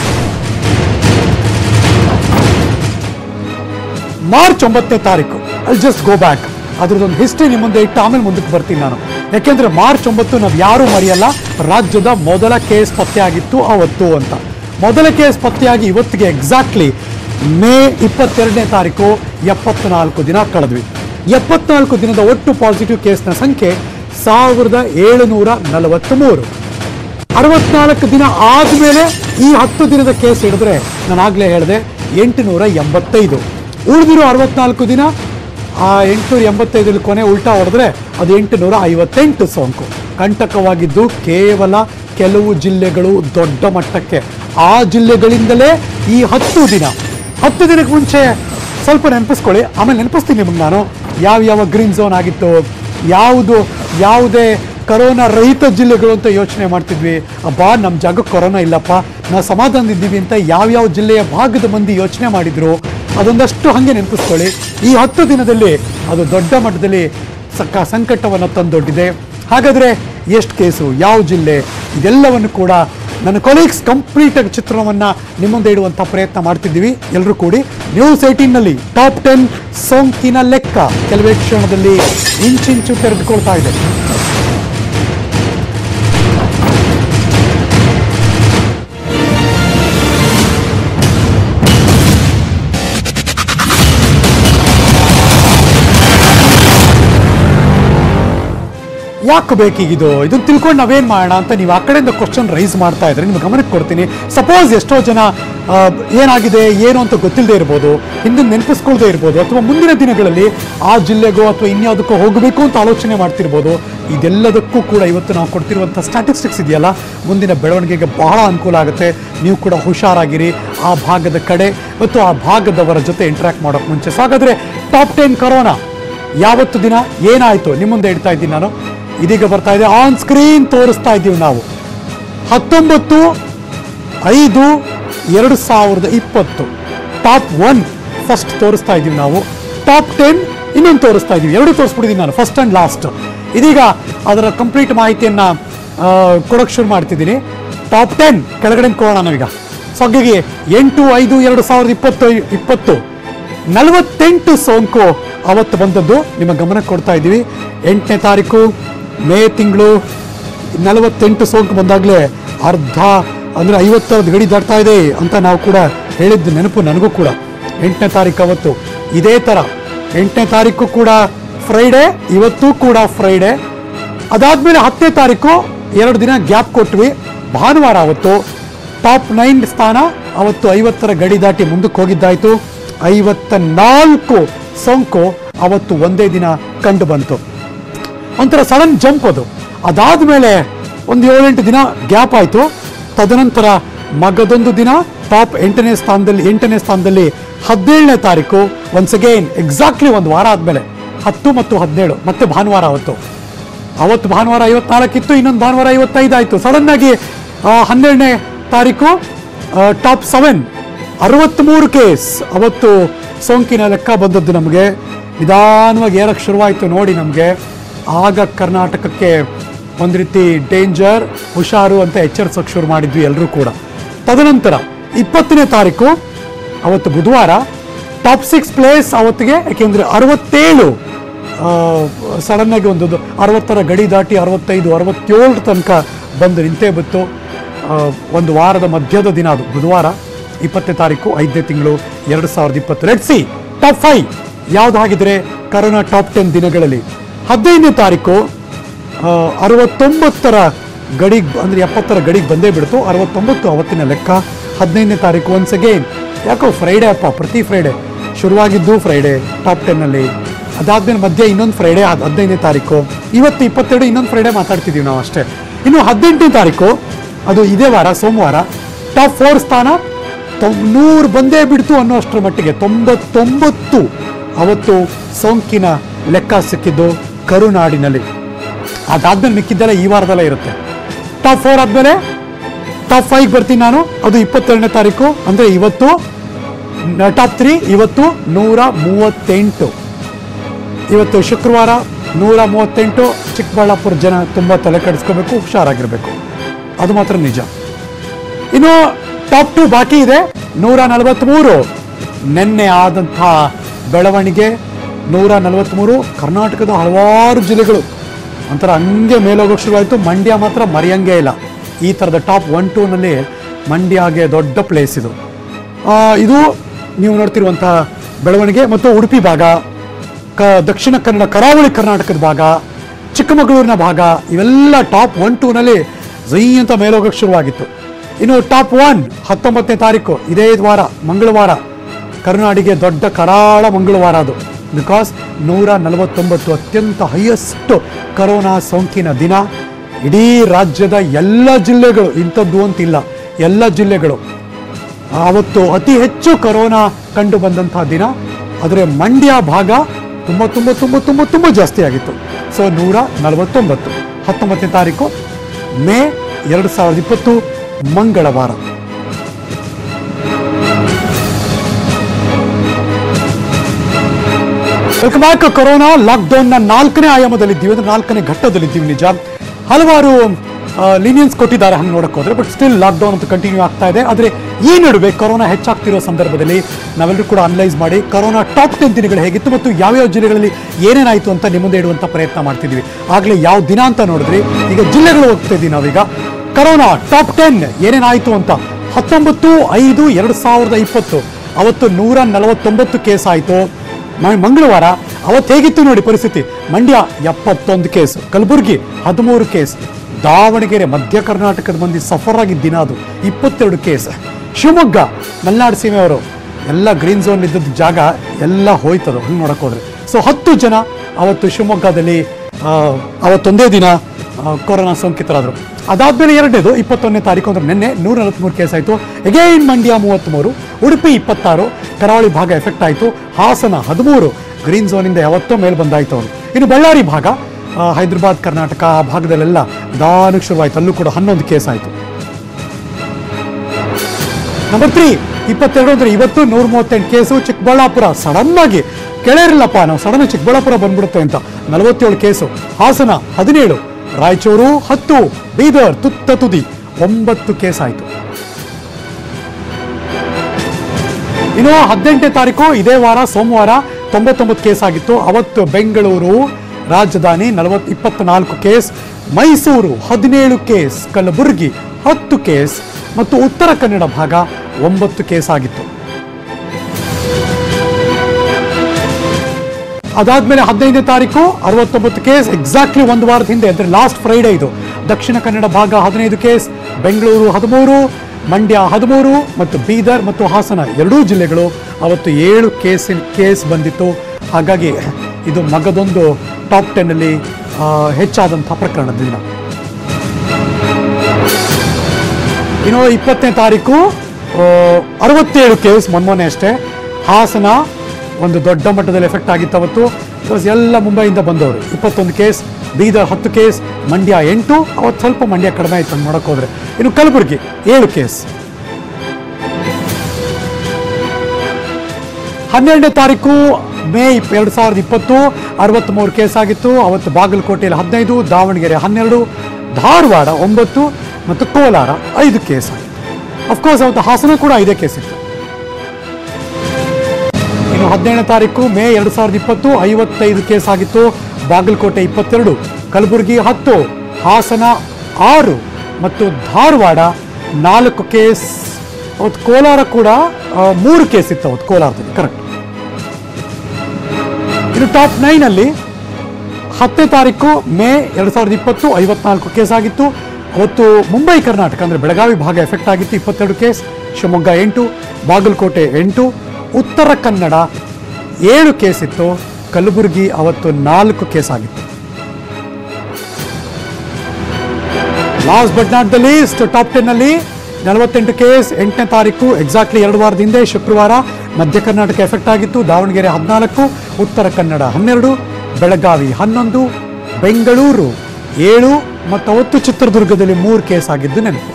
Speaker 1: ಮಾರ್ಚ್ ಒಂಬತ್ತನೇ ತಾರೀಕು ಅಲ್ಲಿ ಜಸ್ಟ್ ಗೋ ಬ್ಯಾಕ್ ಅದ್ರದ್ದೊಂದು ಹಿಸ್ಟ್ರಿ ನಿಮ್ಮ ಮುಂದೆ ಇಟ್ಟು ಆಮೇಲೆ ಮುಂದಕ್ಕೆ ಬರ್ತೀನಿ ನಾನು ಯಾಕೆಂದ್ರೆ ಮಾರ್ಚ್ ಒಂಬತ್ತು ನಾವು ಯಾರೂ ಮರೆಯಲ್ಲ ರಾಜ್ಯದ ಮೊದಲ ಕೇಸ್ ಪತ್ತೆ ಆಗಿತ್ತು ಅವತ್ತು ಅಂತ ಮೊದಲ ಕೇಸ್ ಪತ್ತೆಯಾಗಿ ಇವತ್ತಿಗೆ ಎಕ್ಸಾಕ್ಟ್ಲಿ ಮೇ ಇಪ್ಪತ್ತೆರಡನೇ ತಾರೀಕು ಎಪ್ಪತ್ನಾಲ್ಕು ದಿನ ಕಳೆದ್ವಿ ಎಪ್ಪತ್ನಾಲ್ಕು ದಿನದ ಒಟ್ಟು ಪಾಸಿಟಿವ್ ಕೇಸ್ನ ಸಂಖ್ಯೆ ಸಾವಿರದ ಏಳುನೂರ ನಲವತ್ತ್ಮೂರು ಅರವತ್ನಾಲ್ಕು ದಿನ ಆದಮೇಲೆ ಈ ಹತ್ತು ದಿನದ ಕೇಸ್ ಹಿಡಿದ್ರೆ ನಾನು ಆಗಲೇ ಹೇಳಿದೆ ಎಂಟುನೂರ ಎಂಬತ್ತೈದು ಉಳಿದಿರೋ ಅರವತ್ನಾಲ್ಕು ದಿನ ಆ ಎಂಟುನೂರ ಎಂಬತ್ತೈದರಲ್ಲಿ ಕೊನೆ ಉಲ್ಟಾ ಹೊಡೆದ್ರೆ ಅದು ಎಂಟುನೂರ ಐವತ್ತೆಂಟು ಸೋಂಕು ಕಂಟಕವಾಗಿದ್ದು ಕೇವಲ ಕೆಲವು ಜಿಲ್ಲೆಗಳು ದೊಡ್ಡ ಮಟ್ಟಕ್ಕೆ ಆ ಜಿಲ್ಲೆಗಳಿಂದಲೇ ಈ ಹತ್ತು ದಿನ ಹತ್ತು ದಿನಕ್ಕೆ ಮುಂಚೆ ಸ್ವಲ್ಪ ನೆನಪಿಸ್ಕೊಳ್ಳಿ ಆಮೇಲೆ ನೆನಪಿಸ್ತೀನಿ ನಿಮಗೆ ನಾನು ಯಾವ ಯಾವ ಗ್ರೀನ್ ಝೋನ್ ಆಗಿತ್ತು ಯಾವುದು ಯಾವುದೇ ಕರೋನಾ ರಹಿತ ಜಿಲ್ಲೆಗಳು ಅಂತ ಯೋಚನೆ ಮಾಡ್ತಿದ್ವಿ ಅಬ್ಬಾ ನಮ್ಮ ಜಾಗಕ್ಕೆ ಕೊರೋನಾ ಇಲ್ಲಪ್ಪ ನಾವು ಸಮಾಧಾನದಿದ್ದೀವಿ ಅಂತ ಯಾವ್ಯಾವ ಜಿಲ್ಲೆಯ ಭಾಗದ ಮಂದಿ ಯೋಚನೆ ಮಾಡಿದ್ರು ಅದೊಂದಷ್ಟು ಹಾಗೆ ನೆನಪಿಸ್ಕೊಳ್ಳಿ ಈ ಹತ್ತು ದಿನದಲ್ಲಿ ಅದು ದೊಡ್ಡ ಮಟ್ಟದಲ್ಲಿ ಸಕ್ಕ ಸಂಕಟವನ್ನು ತಂದೊಡ್ಡಿದೆ ಹಾಗಾದರೆ ಎಷ್ಟು ಕೇಸು ಯಾವ ಜಿಲ್ಲೆ ಇದೆಲ್ಲವನ್ನು ಕೂಡ ನನ್ನ ಕೊಲೀಗ್ಸ್ ಕಂಪ್ಲೀಟ್ ಆಗಿ ಚಿತ್ರಣವನ್ನು ನಿಮ್ಮ ಮುಂದೆ ಇಡುವಂಥ ಪ್ರಯತ್ನ ಮಾಡ್ತಿದ್ದೀವಿ ಎಲ್ಲರೂ ಕೂಡಿ ನ್ಯೂಸ್ ಏಯ್ಟೀನ್ನಲ್ಲಿ ಟಾಪ್ ಟೆನ್ ಸೋಂಕಿನ ಲೆಕ್ಕ ಕೆಲವೇ ಕ್ಷಣದಲ್ಲಿ ಇಂಚಿಂಚು ತೆರೆದುಕೊಳ್ತಾ ಇದೆ ಯಾಕೆ ಬೇಕೀಗಿದು ಇದನ್ನ ತಿಳ್ಕೊಂಡು ನಾವೇನು ಮಾಡೋಣ ಅಂತ ನೀವು ಆ ಕಡೆಯಿಂದ ಕ್ವಶನ್ ರೈಸ್ ಮಾಡ್ತಾ ಇದ್ರೆ ನಿಮ್ಗೆ ಗಮನಕ್ಕೆ ಕೊಡ್ತೀನಿ ಸಪೋಸ್ ಎಷ್ಟೋ ಜನ ಆ, ಏನಾಗಿದೆ ಏನು ಅಂತ ಗೊತ್ತಿಲ್ಲದೆ ಇರ್ಬೋದು ಹಿಂದಿನ ನೆನಪಿಸ್ಕೊಳ್ದೇ ಇರ್ಬೋದು ಅಥವಾ ಮುಂದಿನ ದಿನಗಳಲ್ಲಿ ಆ ಜಿಲ್ಲೆಗೋ ಅಥವಾ ಇನ್ಯಾವುದಕ್ಕೋ ಹೋಗಬೇಕು ಅಂತ ಆಲೋಚನೆ ಮಾಡ್ತಿರ್ಬೋದು ಇದೆಲ್ಲದಕ್ಕೂ ಕೂಡ ಇವತ್ತು ನಾವು ಕೊಡ್ತಿರುವಂಥ ಸ್ಟ್ಯಾಟಿಸ್ಟಿಕ್ಸ್ ಇದೆಯಲ್ಲ ಮುಂದಿನ ಬೆಳವಣಿಗೆಗೆ ಬಹಳ ಅನುಕೂಲ ಆಗುತ್ತೆ ನೀವು ಕೂಡ ಹುಷಾರಾಗಿರಿ ಆ ಭಾಗದ ಕಡೆ ಮತ್ತು ಆ ಭಾಗದವರ ಜೊತೆ ಇಂಟ್ರ್ಯಾಕ್ಟ್ ಮಾಡೋಕ್ಕೆ ಮುಂಚೆ ಸೊ ಹಾಗಾದರೆ ಟಾಪ್ ಟೆನ್ ಕರೋನಾ ಯಾವತ್ತು ದಿನ ಏನಾಯಿತು ನಿಮ್ಮ ಮುಂದೆ ಇಡ್ತಾ ಇದ್ದೀನಿ ನಾನು ಇದೀಗ ಬರ್ತಾ ಇದೆ ಆನ್ ಸ್ಕ್ರೀನ್ ತೋರಿಸ್ತಾ ಇದ್ದೀವಿ ನಾವು ಹತ್ತೊಂಬತ್ತು ಐದು ಎರಡು ಸಾವಿರದ ಇಪ್ಪತ್ತು ಟಾಪ್ ಒನ್ ಫಸ್ಟ್ ತೋರಿಸ್ತಾ ಇದ್ದೀವಿ ನಾವು ಟಾಪ್ ಟೆನ್ ಇನ್ನೊಂದು ತೋರಿಸ್ತಾ ಇದ್ದೀವಿ ಎರಡು ತೋರಿಸ್ಬಿಟ್ಟಿದ್ದೀನಿ ನಾನು ಫಸ್ಟ್ ಆ್ಯಂಡ್ ಲಾಸ್ಟ್ ಇದೀಗ ಅದರ ಕಂಪ್ಲೀಟ್ ಮಾಹಿತಿಯನ್ನು ಕೊಡೋಕ್ಕೆ ಶುರು ಮಾಡ್ತಿದ್ದೀನಿ ಟಾಪ್ ಟೆನ್ ಕೆಳಗಡೆ ಕೊಡೋಣ ನಾವೀಗ ಸೊಗ್ಗಿಗೆ ಎಂಟು ಐದು ಎರಡು ಸಾವಿರದ ಇಪ್ಪತ್ತು ಇಪ್ಪತ್ತು ನಲವತ್ತೆಂಟು ಸೋಂಕು ಅವತ್ತು ಬಂದದ್ದು ನಿಮ್ಮ ಗಮನಕ್ಕೆ ಕೊಡ್ತಾ ಇದ್ದೀವಿ ಎಂಟನೇ ತಾರೀಕು ಮೇ ತಿಂಗಳು ನಲವತ್ತೆಂಟು ಸೋಂಕು ಬಂದಾಗಲೇ ಅರ್ಧ ಅಂದರೆ ಐವತ್ತರದ್ದು ಗಡಿ ದಾಟ್ತಾ ಇದೆ ಅಂತ ನಾವು ಕೂಡ ಹೇಳಿದ್ದು ನೆನಪು ನನಗೂ ಕೂಡ ಎಂಟನೇ ತಾರೀಕು ಅವತ್ತು ಇದೇ ಥರ ಎಂಟನೇ ತಾರೀಕು ಕೂಡ ಫ್ರೈಡೇ ಇವತ್ತು ಕೂಡ ಫ್ರೈಡೇ ಅದಾದಮೇಲೆ ಹತ್ತನೇ ತಾರೀಕು ಎರಡು ದಿನ ಗ್ಯಾಪ್ ಕೊಟ್ವಿ ಭಾನುವಾರ ಅವತ್ತು ಟಾಪ್ ನೈನ್ ಸ್ಥಾನ ಅವತ್ತು ಐವತ್ತರ ಗಡಿ ದಾಟಿ ಮುಂದಕ್ಕೆ ಹೋಗಿದ್ದಾಯಿತು ಐವತ್ತ ನಾಲ್ಕು ಸೋಂಕು ಅವತ್ತು ಒಂದೇ ದಿನ ಕಂಡು ಬಂತು ಒಂಥರ ಸಡನ್ ಜಂಪ್ ಅದು ಅದಾದಮೇಲೆ ಒಂದು ಏಳೆಂಟು ದಿನ ಗ್ಯಾಪ್ ಆಯಿತು ತದನಂತರ ಮಗದೊಂದು ದಿನ ಟಾಪ್ ಎಂಟನೇ ಸ್ಥಾನದಲ್ಲಿ ಎಂಟನೇ ಸ್ಥಾನದಲ್ಲಿ ಹದಿನೇಳನೇ ತಾರೀಕು ಒನ್ಸ್ ಅಗೈನ್ ಎಕ್ಸಾಕ್ಟ್ಲಿ ಒಂದು ವಾರ ಆದಮೇಲೆ ಹತ್ತು ಮತ್ತು ಹದಿನೇಳು ಮತ್ತೆ ಭಾನುವಾರ ಅವತ್ತು ಅವತ್ತು ಭಾನುವಾರ ಐವತ್ನಾಲ್ಕಿತ್ತು ಇನ್ನೊಂದು ಭಾನುವಾರ ಐವತ್ತೈದು ಆಯಿತು ಸಡನ್ನಾಗಿ ಹನ್ನೆರಡನೇ ತಾರೀಕು ಟಾಪ್ ಸೆವೆನ್ ಅರವತ್ತ್ಮೂರು ಕೇಸ್ ಅವತ್ತು ಸೋಂಕಿನ ಲೆಕ್ಕ ಬಂದದ್ದು ನಮಗೆ ನಿಧಾನವಾಗಿ ಏರಕ್ಕೆ ಶುರುವಾಯಿತು ನೋಡಿ ನಮಗೆ ಆಗ ಕರ್ನಾಟಕಕ್ಕೆ ಒಂದು ರೀತಿ ಡೇಂಜರ್ ಹುಷಾರು ಅಂತ ಎಚ್ಚರಿಸೋಕೆ ಶುರು ಮಾಡಿದ್ವಿ ಎಲ್ಲರೂ ಕೂಡ ತದನಂತರ ಇಪ್ಪತ್ತನೇ ತಾರೀಕು ಅವತ್ತು ಬುಧವಾರ ಟಾಪ್ ಸಿಕ್ಸ್ ಪ್ಲೇಸ್ ಅವತ್ತಿಗೆ ಯಾಕೆಂದರೆ ಅರವತ್ತೇಳು ಸಡನ್ ಆಗಿ ಒಂದು ಅರವತ್ತರ ಗಡಿ ದಾಟಿ ಅರವತ್ತೈದು ಅರವತ್ತೇಳು ತನಕ ಬಂದು ನಿಂತೇ ಬಿತ್ತು ಆ, ಒಂದು ವಾರದ ಮಧ್ಯದ ದಿನ ಅದು ಬುಧವಾರ ಇಪ್ಪತ್ತನೇ ತಾರೀಕು ಐದನೇ ತಿಂಗಳು ಎರಡು ಸಾವಿರದ ಇಪ್ಪತ್ತು ರೆಡ್ ಸಿ ಟಾಪ್ ಫೈವ್ ಯಾವ್ದು ಹಾಗಿದ್ರೆ ಕರೋನಾ ಟಾಪ್ ಟೆನ್ ದಿನಗಳಲ್ಲಿ ಹದಿನೈದನೇ ತಾರೀಕು ಆ, ಅರವತ್ತೊಂಬತ್ತರ ಗಡಿಗೆ ಅಂದರೆ ಎಪ್ಪತ್ತರ ಗಡಿಗೆ ಬಂದೇ ಬಿಡ್ತು ಅರವತ್ತೊಂಬತ್ತು ಅವತ್ತಿನ ಲೆಕ್ಕ ಹದಿನೈದನೇ ತಾರೀಕು ಒನ್ಸ್ ಅಗೇನ್ ಯಾಕೋ ಫ್ರೈಡೇ ಅಪ್ಪ ಪ್ರತಿ ಫ್ರೈಡೇ ಶುರುವಾಗಿದ್ದು ಫ್ರೈಡೇ ಟಾಪ್ ಟೆನ್ನಲ್ಲಿ ಅದಾದ್ಮೇಲೆ ಮಧ್ಯೆ ಇನ್ನೊಂದು ಫ್ರೈಡೇ ಅದು ಹದಿನೈದನೇ ತಾರೀಕು ಇವತ್ತು ಇಪ್ಪತ್ತೆರಡು ಇನ್ನೊಂದು ಫ್ರೈಡೇ ಮಾತಾಡ್ತಿದ್ದೀವಿ ನಾವು ಅಷ್ಟೇ ಇನ್ನು ಹದಿನೆಂಟನೇ ತಾರೀಕು ಅದು ಇದೇ ವಾರ ಸೋಮವಾರ ಟಾಪ್ ಫೋರ್ ಸ್ಥಾನ ನೂರು ಬಂದೇ ಬಿಡ್ತು ಅನ್ನೋಷ್ಟರ ಮಟ್ಟಿಗೆ ತೊಂಬತ್ತೊಂಬತ್ತು ಅವತ್ತು ಸೋಂಕಿನ ಲೆಕ್ಕ ಸಿಕ್ಕಿದ್ದು ಕರುನಾಡಿನಲ್ಲಿ ಅದಾದ್ಮೇಲೆ ಮಿಕ್ಕಿದ್ದೆಲ್ಲ ಈ ವಾರದಲ್ಲೇ ಇರುತ್ತೆ ಟಾಪ್ ಫೋರ್ ಆದಮೇಲೆ ಟಾಪ್ ಫೈವ್ ಬರ್ತೀನಿ ನಾನು ಅದು ಇಪ್ಪತ್ತೆರಡನೇ ತಾರೀಕು ಅಂದರೆ ಇವತ್ತು ಟಾಪ್ ತ್ರೀ ಇವತ್ತು ನೂರ ಮೂವತ್ತೆಂಟು ಇವತ್ತು ಶುಕ್ರವಾರ ನೂರ ಮೂವತ್ತೆಂಟು ಚಿಕ್ಕಬಳ್ಳಾಪುರ ಜನ ತುಂಬ ತಲೆ ಕೆಡಿಸ್ಕೋಬೇಕು ಹುಷಾರಾಗಿರಬೇಕು ಅದು ಮಾತ್ರ ನಿಜ ಇನ್ನು ಟಾಪ್ ಟು ಬಾಕಿ ಇದೆ ನೂರ ನಲವತ್ತ್ಮೂರು ನಿನ್ನೆ ಆದಂಥ ಬೆಳವಣಿಗೆ ನೂರ ನಲವತ್ತ್ಮೂರು ಕರ್ನಾಟಕದ ಹಲವಾರು ಜಿಲ್ಲೆಗಳು ಒಂಥರ ಹಂಗೆ ಮೇಲೋಗೋಕೆ ಶುರುವಾಯಿತು ಮಂಡ್ಯ ಮಾತ್ರ ಮರೆಯಂಗೆ ಇಲ್ಲ ಈ ಥರದ ಟಾಪ್ ಒನ್ ಟೂನಲ್ಲಿ ಮಂಡ್ಯಗೆ ದೊಡ್ಡ ಪ್ಲೇಸ್ ಇದು ಆ, ಇದು ನೀವು ನೋಡ್ತಿರುವಂಥ ಬೆಳವಣಿಗೆ ಮತ್ತು ಉಡುಪಿ ಭಾಗ ಕ ದಕ್ಷಿಣ ಕನ್ನಡ ಕರಾವಳಿ ಕರ್ನಾಟಕದ ಭಾಗ ಚಿಕ್ಕಮಗಳೂರಿನ ಭಾಗ ಇವೆಲ್ಲ ಟಾಪ್ ಒನ್ ಟೂನಲ್ಲಿ ಝೈ ಅಂತ ಮೇಲೋಗಕ್ಕೆ ಶುರುವಾಗಿತ್ತು ಇನ್ನು ಟಾಪ್ ಒನ್ ಹತ್ತೊಂಬತ್ತನೇ ತಾರೀಕು ಇದೇ ವಾರ ಮಂಗಳವಾರ ಕರುನಾಡಿಗೆ ದೊಡ್ಡ ಕರಾಳ ಮಂಗಳವಾರ ಅದು ಬಿಕಾಸ್ ನೂರ ನಲವತ್ತೊಂಬತ್ತು ಅತ್ಯಂತ ಹೈಯೆಸ್ಟ್ ಕರೋನಾ ಸೋಂಕಿನ ದಿನ ಇಡೀ ರಾಜ್ಯದ ಎಲ್ಲ ಜಿಲ್ಲೆಗಳು ಇಂಥದ್ದು ಅಂತಿಲ್ಲ ಎಲ್ಲ ಜಿಲ್ಲೆಗಳು ಆವತ್ತು ಅತಿ ಹೆಚ್ಚು ಕರೋನಾ ಕಂಡು ಬಂದಂತಹ ದಿನ ಆದರೆ ಮಂಡ್ಯ ಭಾಗ ತುಂಬ ತುಂಬ ತುಂಬ ತುಂಬ ತುಂಬ ಜಾಸ್ತಿ ಆಗಿತ್ತು ಸೊ ನೂರ ನಲವತ್ತೊಂಬತ್ತು ಹತ್ತೊಂಬತ್ತನೇ ತಾರೀಕು ಮೇ ಎರಡು ಸಾವಿರದ ಇಪ್ಪತ್ತು ಮಂಗಳವಾರ ವೆಲ್ಕಮ್ ಬ್ಯಾಕ್ ಕೊರೋನಾ ಲಾಕ್ಡೌನ್ನ ನಾಲ್ಕನೇ ಆಯಾಮದಲ್ಲಿದ್ದೀವಿ ಅಂದ್ರೆ ನಾಲ್ಕನೇ ಘಟ್ಟದಲ್ಲಿದ್ದೀವಿ ನಿಜ ಹಲವಾರು ಲೀನಿಯನ್ಸ್ ಕೊಟ್ಟಿದ್ದಾರೆ ಹಂಗೆ ನೋಡಕ್ಕೆ ಹೋದ್ರೆ ಬಟ್ ಸ್ಟಿಲ್ ಲಾಕ್ಡೌನ್ ಅಂತ ಕಂಟಿನ್ಯೂ ಆಗ್ತಾ ಇದೆ ಆದರೆ ಈ ನಡುವೆ ಕೊರೋನಾ ಹೆಚ್ಚಾಗ್ತಿರೋ ಸಂದರ್ಭದಲ್ಲಿ ನಾವೆಲ್ಲರೂ ಕೂಡ ಅನಲೈಸ್ ಮಾಡಿ ಕೊರೋನಾ ಟಾಪ್ ಟೆನ್ ದಿನಗಳು ಹೇಗಿತ್ತು ಮತ್ತು ಯಾವ್ಯಾವ ಜಿಲ್ಲೆಗಳಲ್ಲಿ ಏನೇನಾಯಿತು ಅಂತ ನಿಮ್ಮ ಮುಂದೆ ಇಡುವಂಥ ಪ್ರಯತ್ನ ಮಾಡ್ತಿದ್ವಿ ಆಗಲೇ ಯಾವ ದಿನ ಅಂತ ನೋಡಿದ್ರಿ ಈಗ ಜಿಲ್ಲೆಗಳು ಹೋಗ್ತಾ ಇದ್ದೀವಿ ನಾವೀಗ ಕರೋನಾ ಟಾಪ್ ಟೆನ್ ಏನೇನಾಯಿತು ಅಂತ ಹತ್ತೊಂಬತ್ತು ಐದು ಎರಡು ಸಾವಿರದ ಇಪ್ಪತ್ತು ಅವತ್ತು ನೂರ ನಲವತ್ತೊಂಬತ್ತು ಕೇಸ್ ಆಯಿತು ಮ- ಮಂಗಳವಾರ ಅವತ್ತು ಹೇಗಿತ್ತು ನೋಡಿ ಪರಿಸ್ಥಿತಿ ಮಂಡ್ಯ ಎಪ್ಪತ್ತೊಂದು ಕೇಸ್ ಕಲಬುರಗಿ ಹದಿಮೂರು ಕೇಸ್ ದಾವಣಗೆರೆ ಮಧ್ಯ ಕರ್ನಾಟಕದ ಮಂದಿ ಸಫರ್ ಆಗಿದ್ದ ದಿನ ಅದು ಇಪ್ಪತ್ತೆರಡು ಕೇಸ್ ಶಿವಮೊಗ್ಗ ಮಲೆನಾಡು ಸೀಮೆಯವರು ಎಲ್ಲ ಗ್ರೀನ್ ಝೋನ್ ಇದ್ದದ್ದು ಜಾಗ ಎಲ್ಲ ಹೋಯ್ತದು ಹಂಗೆ ನೋಡಕ್ ಹೋದ್ರೆ ಸೊ ಹತ್ತು ಜನ ಅವತ್ತು ಶಿವಮೊಗ್ಗದಲ್ಲಿ ಆ, ಅವತ್ತೊಂದೇ ದಿನ ಆ, ಕೊರೋನಾ ಸೋಂಕಿತರಾದರು ಅದಾದ್ಮೇಲೆ ಎರಡನೇದು ಇಪ್ಪತ್ತೊಂದನೇ ತಾರೀಕು ಅಂದ್ರೆ ನಿನ್ನೆ ನೂರ ನಲವತ್ಮೂರು ಕೇಸ್ ಆಯಿತು ಎಗೈನ್ ಮಂಡ್ಯ ಮೂವತ್ತ್ಮೂರು ಉಡುಪಿ ಇಪ್ಪತ್ತಾರು ಕರಾವಳಿ ಭಾಗ ಎಫೆಕ್ಟ್ ಆಯಿತು ಹಾಸನ ಹದಿಮೂರು ಗ್ರೀನ್ ಝೋನಿಂದ ಯಾವತ್ತೋ ಮೇಲೆ ಬಂದಾಯ್ತು ಅವರು ಇನ್ನು ಬಳ್ಳಾರಿ ಭಾಗ ಆ, ಹೈದರಾಬಾದ್ ಕರ್ನಾಟಕ ಆ ಭಾಗದಲ್ಲೆಲ್ಲ ನಿಧಾನಕ್ಕೆ ಶುರುವಾಯಿತು ಅಲ್ಲೂ ಕೂಡ ಹನ್ನೊಂದು ಕೇಸ್ ಆಯಿತು ನಂಬರ್ ತ್ರೀ ಇಪ್ಪತ್ತೆರಡು ಅಂದ್ರೆ ಇವತ್ತು ನೂರ ಮೂವತ್ತೆಂಟು ಕೇಸು ಚಿಕ್ಕಬಳ್ಳಾಪುರ ಸಡನ್ ಆಗಿ ಕೇಳಿರಲಿಲ್ಲಪ್ಪ ನಾವು ಸಡನ್ ಚಿಕ್ಕಬಳ್ಳಾಪುರ ಬಂದ್ಬಿಡುತ್ತೆ ಅಂತ ನಲವತ್ತೇಳು ಕೇಸು ಹಾಸನ ಹದಿನೇಳು ರಾಯಚೂರು ಹತ್ತು ಬೀದರ್ ತುತ್ತ ತುದಿ ಒಂಬತ್ತು ಕೇಸ್ ಆಯಿತು ಇನ್ನು ಹದಿನೆಂಟನೇ ತಾರೀಕು ಇದೇ ವಾರ ಸೋಮವಾರ ತೊಂಬತ್ತೊಂಬತ್ತು ಕೇಸ್ ಆಗಿತ್ತು ಅವತ್ತು ಬೆಂಗಳೂರು ರಾಜಧಾನಿ ನಲವತ್ ಇಪ್ಪತ್ನಾಲ್ಕು ಕೇಸ್ ಮೈಸೂರು ಹದಿನೇಳು ಕೇಸ್ ಕಲಬುರಗಿ ಹತ್ತು ಕೇಸ್ ಮತ್ತು ಉತ್ತರ ಕನ್ನಡ ಭಾಗ ಒಂಬತ್ತು ಕೇಸ್ ಆಗಿತ್ತು ಅದಾದ್ಮೇಲೆ ಹದಿನೈದನೇ ತಾರೀಕು ಅರವತ್ತೊಂಬತ್ತು ಕೇಸ್ ಎಕ್ಸಾಕ್ಟ್ಲಿ ಒಂದು ವಾರದ ಹಿಂದೆ ಅಂದರೆ ಲಾಸ್ಟ್ ಫ್ರೈಡೇ ಇದು ದಕ್ಷಿಣ ಕನ್ನಡ ಭಾಗ ಹದಿನೈದು ಕೇಸ್ ಬೆಂಗಳೂರು ಹದಿಮೂರು ಮಂಡ್ಯ ಹದಿಮೂರು ಮತ್ತು ಬೀದರ್ ಮತ್ತು ಹಾಸನ ಎರಡೂ ಜಿಲ್ಲೆಗಳು ಅವತ್ತು ಏಳು ಕೇಸಿನ ಕೇಸ್ ಬಂದಿತ್ತು ಹಾಗಾಗಿ ಇದು ಮಗದೊಂದು ಟಾಪ್ ಟೆನ್ನಲ್ಲಿ ಹೆಚ್ಚಾದಂಥ ಪ್ರಕರಣದ ದಿನ ಇನ್ನು ಇಪ್ಪತ್ತನೇ ತಾರೀಕು ಆ, ಅರವತ್ತೇಳು ಕೇಸ್ ಮೊನ್ನೆ ಅಷ್ಟೇ ಹಾಸನ ಒಂದು ದೊಡ್ಡ ಮಟ್ಟದಲ್ಲಿ ಎಫೆಕ್ಟ್ ಆಗಿತ್ತು ಅವತ್ತು ಬಿಕಾಸ್ ಎಲ್ಲ ಮುಂಬೈಯಿಂದ ಬಂದವರು ಇಪ್ಪತ್ತೊಂದು ಕೇಸ್ ಬೀದರ್ ಹತ್ತು ಕೇಸ್ ಮಂಡ್ಯ ಎಂಟು ಅವತ್ತು ಸ್ವಲ್ಪ ಮಂಡ್ಯ ಕಡಿಮೆ ಆಯ್ತು ಅಂತ ನೋಡಕ್ ಹೋದ್ರೆ ಇನ್ನು ಕಲಬುರಗಿ ಏಳು ಕೇಸ್ ಹನ್ನೆರಡನೇ ತಾರೀಕು ಮೇ ಇಪ್ ಎರಡು ಸಾವಿರದ ಇಪ್ಪತ್ತು ಅರವತ್ತ್ಮೂರು ಕೇಸ್ ಆಗಿತ್ತು ಅವತ್ತು ಬಾಗಲಕೋಟೆಯಲ್ಲಿ ಹದಿನೈದು ದಾವಣಗೆರೆ ಹನ್ನೆರಡು ಧಾರವಾಡ ಒಂಬತ್ತು ಮತ್ತು ಕೋಲಾರ ಐದು ಕೇಸ್ ಆಗಿತ್ತು ಅಫ್ಕೋರ್ಸ್ ಅವತ್ತು ಹಾಸನ ಕೂಡ ಐದೇ ಕೇಸ್ ಇತ್ತು ಇನ್ನು ಹದಿನೇಳನೇ ತಾರೀಕು ಮೇ ಎರಡು ಸಾವಿರದ ಇಪ್ಪತ್ತು ಐವತ್ತೈದು ಕೇಸ್ ಆಗಿತ್ತು ಬಾಗಲಕೋಟೆ ಇಪ್ಪತ್ತೆರಡು ಕಲಬುರಗಿ ಹತ್ತು ಹಾಸನ ಆರು ಮತ್ತು ಧಾರವಾಡ ನಾಲ್ಕು ಕೇಸ್ ಅವತ್ತು ಕೋಲಾರ ಕೂಡ ಆ, ಮೂರು ಕೇಸ್ ಇತ್ತು ಅವತ್ತು ಕೋಲಾರದಲ್ಲಿ ಕರೆಕ್ಟ್ ಇನ್ನು ಟಾಪ್ ನೈನಲ್ಲಿ ಹತ್ತನೇ ತಾರೀಕು ಮೇ ಎರಡು ಸಾವಿರದ ಇಪ್ಪತ್ತು ಐವತ್ನಾಲ್ಕು ಕೇಸ್ ಆಗಿತ್ತು ಅವತ್ತು ಮುಂಬೈ ಕರ್ನಾಟಕ ಅಂದರೆ ಬೆಳಗಾವಿ ಭಾಗ ಎಫೆಕ್ಟ್ ಆಗಿತ್ತು ಇಪ್ಪತ್ತೆರಡು ಕೇಸ್ ಶಿವಮೊಗ್ಗ ಎಂಟು ಬಾಗಲಕೋಟೆ ಎಂಟು ಉತ್ತರ ಕನ್ನಡ ಏಳು ಕೇಸ್ ಇತ್ತು ಕಲಬುರಗಿ ಅವತ್ತು ನಾಲ್ಕು ಕೇಸ್ ಆಗಿತ್ತು last but not the least top ಟೆನ್ನಲ್ಲಿ ನಲವತ್ತೆಂಟು ಕೇಸ್ ಎಂಟನೇ ತಾರೀಕು ಎಕ್ಸಾಕ್ಟ್ಲಿ ಎರಡು ವಾರದ ಹಿಂದೆ ಶುಕ್ರವಾರ ಮಧ್ಯ ಕರ್ನಾಟಕ ಎಫೆಕ್ಟ್ ಆಗಿತ್ತು ದಾವಣಗೆರೆ ಹದಿನಾಲ್ಕು ಉತ್ತರ ಕನ್ನಡ ಹನ್ನೆರಡು ಬೆಳಗಾವಿ ಹನ್ನೊಂದು ಬೆಂಗಳೂರು ಏಳು ಮತ್ತು ಅವತ್ತು ಚಿತ್ರದುರ್ಗದಲ್ಲಿ ಮೂರು ಕೇಸ್ ಆಗಿದ್ದು ನೆನಪು